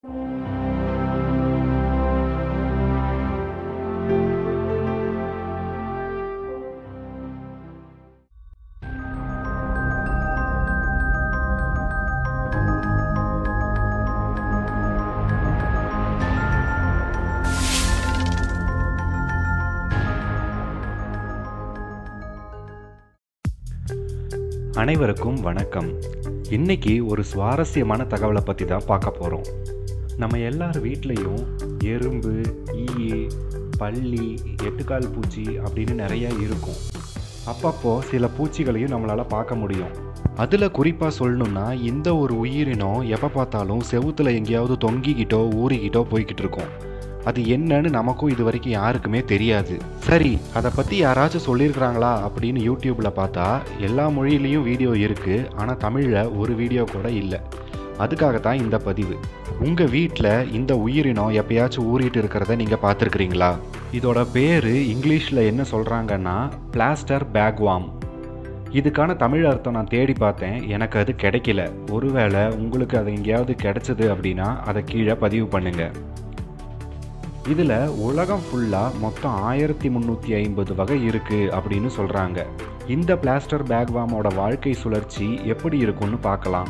அனைவருக்கும் வணக்கம் இன்னைக்கு ஒரு சுவாரஸ்யமான தகவலை பற்றி தான் பார்க்க போகிறோம் நம்ம எல்லார் வீட்லேயும் எறும்பு ஈ பல்லி எட்டுக்கால் பூச்சி அப்படின்னு நிறைய இருக்கும் அப்பப்போ சில பூச்சிகளையும் நம்மளால் பார்க்க முடியும் அதில் குறிப்பாக சொல்லணும்னா இந்த ஒரு உயிரினம் எப்போ பார்த்தாலும் செவுத்துல எங்கேயாவது தொங்கிக்கிட்டோ ஊறிக்கிட்டோ போய்கிட்டு இருக்கும் அது என்னன்னு நமக்கும் இது வரைக்கும் யாருக்குமே தெரியாது சரி அதை பற்றி யாராச்சும் சொல்லியிருக்கிறாங்களா அப்படின்னு யூடியூப்பில் பார்த்தா எல்லா மொழியிலையும் வீடியோ இருக்குது ஆனால் தமிழில் ஒரு வீடியோ கூட இல்லை அதுக்காகத்தான் இந்த பதிவு உங்கள் வீட்டில் இந்த உயிரினம் எப்பயாச்சும் ஊறிட்டு இருக்கிறத நீங்கள் பார்த்துருக்குறீங்களா இதோட பேர் இங்கிலீஷில் என்ன சொல்கிறாங்கன்னா பிளாஸ்டர் பேக்வாம் இதுக்கான தமிழ் அர்த்தம் நான் தேடி பார்த்தேன் எனக்கு அது கிடைக்கல ஒருவேளை உங்களுக்கு அது எங்கேயாவது கிடைச்சது அப்படின்னா அதை கீழே பதிவு பண்ணுங்கள் இதில் உலகம் ஃபுல்லாக மொத்தம் ஆயிரத்தி முந்நூற்றி ஐம்பது வகை இருக்குது அப்படின்னு சொல்கிறாங்க இந்த பிளாஸ்டர் பேக்வாமோட வாழ்க்கை சுழற்சி எப்படி இருக்கும்னு பார்க்கலாம்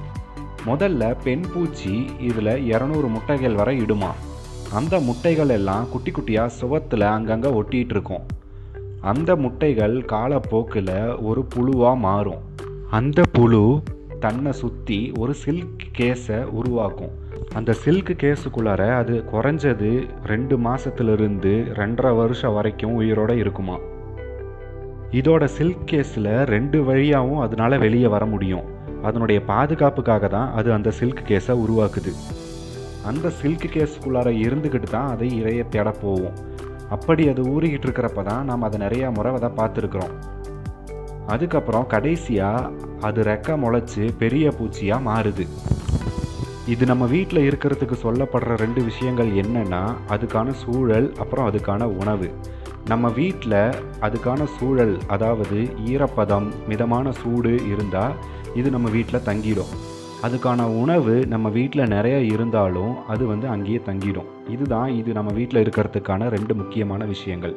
முதல்ல பெண் பூச்சி இதில் இரநூறு முட்டைகள் வரை இடுமா அந்த முட்டைகள் எல்லாம் குட்டி குட்டியாக சுவத்தில் அங்கங்கே ஒட்டிகிட்டு இருக்கும் அந்த முட்டைகள் காலப்போக்கில் ஒரு புழுவாக மாறும் அந்த புழு தன்னை சுற்றி ஒரு சில்க் கேஸை உருவாக்கும் அந்த சில்க் கேஸுக்குள்ளார அது குறைஞ்சது ரெண்டு மாதத்துலேருந்து ரெண்டரை வருஷம் வரைக்கும் உயிரோட இருக்குமா இதோட சில்க் கேஸில் ரெண்டு வழியாகவும் அதனால வெளியே வர முடியும் அதனுடைய பாதுகாப்புக்காக தான் அது அந்த சில்க் கேஸை உருவாக்குது அந்த சில்க் கேஸுக்குள்ளார இருந்துக்கிட்டு தான் அதை இறைய தேட போவோம் அப்படி அது ஊறிக்கிட்டு இருக்கிறப்ப தான் நாம் அதை நிறையா முறை அதை பார்த்துருக்குறோம் அதுக்கப்புறம் கடைசியாக அது ரெக்க முளைச்சி பெரிய பூச்சியாக மாறுது இது நம்ம வீட்டில் இருக்கிறதுக்கு சொல்லப்படுற ரெண்டு விஷயங்கள் என்னென்னா அதுக்கான சூழல் அப்புறம் அதுக்கான உணவு நம்ம வீட்டில் அதுக்கான சூழல் அதாவது ஈரப்பதம் மிதமான சூடு இருந்தால் இது நம்ம வீட்டில் தங்கிடும் அதுக்கான உணவு நம்ம வீட்டில் நிறைய இருந்தாலும் அது வந்து அங்கேயே தங்கிடும் இதுதான் இது நம்ம வீட்டில் இருக்கிறதுக்கான ரெண்டு முக்கியமான விஷயங்கள்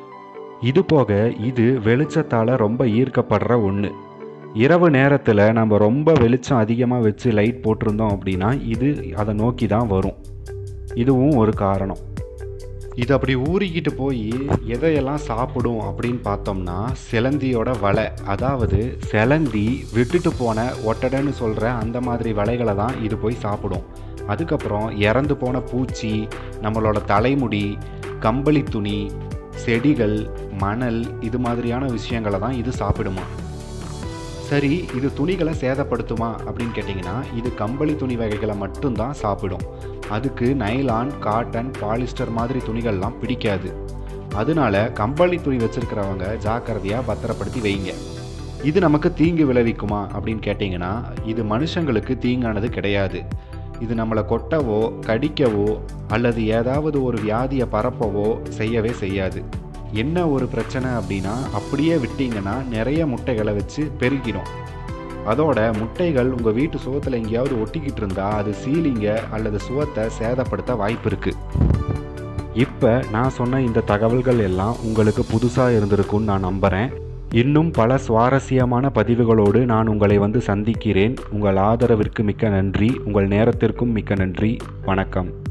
இது போக இது வெளிச்சத்தால் ரொம்ப ஈர்க்கப்படுற ஒன்று இரவு நேரத்தில் நம்ம ரொம்ப வெளிச்சம் அதிகமாக வச்சு லைட் போட்டிருந்தோம் அப்படின்னா இது அதை நோக்கி தான் வரும் இதுவும் ஒரு காரணம் இது அப்படி ஊறிக்கிட்டு போய் எதையெல்லாம் சாப்பிடும் அப்படின்னு பார்த்தோம்னா சிலந்தியோட வலை அதாவது சிலந்தி விட்டுட்டு போன ஒட்டடைன்னு சொல்கிற அந்த மாதிரி வலைகளை தான் இது போய் சாப்பிடும் அதுக்கப்புறம் இறந்து போன பூச்சி நம்மளோட தலைமுடி கம்பளி துணி செடிகள் மணல் இது மாதிரியான விஷயங்களை தான் இது சாப்பிடுமா சரி இது துணிகளை சேதப்படுத்துமா அப்படின்னு கேட்டிங்கன்னா இது கம்பளி துணி வகைகளை மட்டும்தான் சாப்பிடும் அதுக்கு நைலான் காட்டன் பாலிஸ்டர் மாதிரி துணிகள்லாம் பிடிக்காது அதனால கம்பளி துணி வச்சுருக்கிறவங்க ஜாக்கிரதையாக பத்திரப்படுத்தி வைங்க இது நமக்கு தீங்கு விளைவிக்குமா அப்படின்னு கேட்டிங்கன்னா இது மனுஷங்களுக்கு தீங்கானது கிடையாது இது நம்மளை கொட்டவோ கடிக்கவோ அல்லது ஏதாவது ஒரு வியாதியை பரப்பவோ செய்யவே செய்யாது என்ன ஒரு பிரச்சனை அப்படின்னா அப்படியே விட்டீங்கன்னா நிறைய முட்டைகளை வச்சு பெருகிடும் அதோட முட்டைகள் உங்கள் வீட்டு சுவத்தில் எங்கேயாவது ஒட்டிக்கிட்டு இருந்தால் அது சீலிங்க அல்லது சுவத்தை சேதப்படுத்த வாய்ப்பு இருக்குது இப்போ நான் சொன்ன இந்த தகவல்கள் எல்லாம் உங்களுக்கு புதுசாக இருந்திருக்கும்னு நான் நம்புகிறேன் இன்னும் பல சுவாரஸ்யமான பதிவுகளோடு நான் உங்களை வந்து சந்திக்கிறேன் உங்கள் ஆதரவிற்கு மிக்க நன்றி உங்கள் நேரத்திற்கும் மிக்க நன்றி வணக்கம்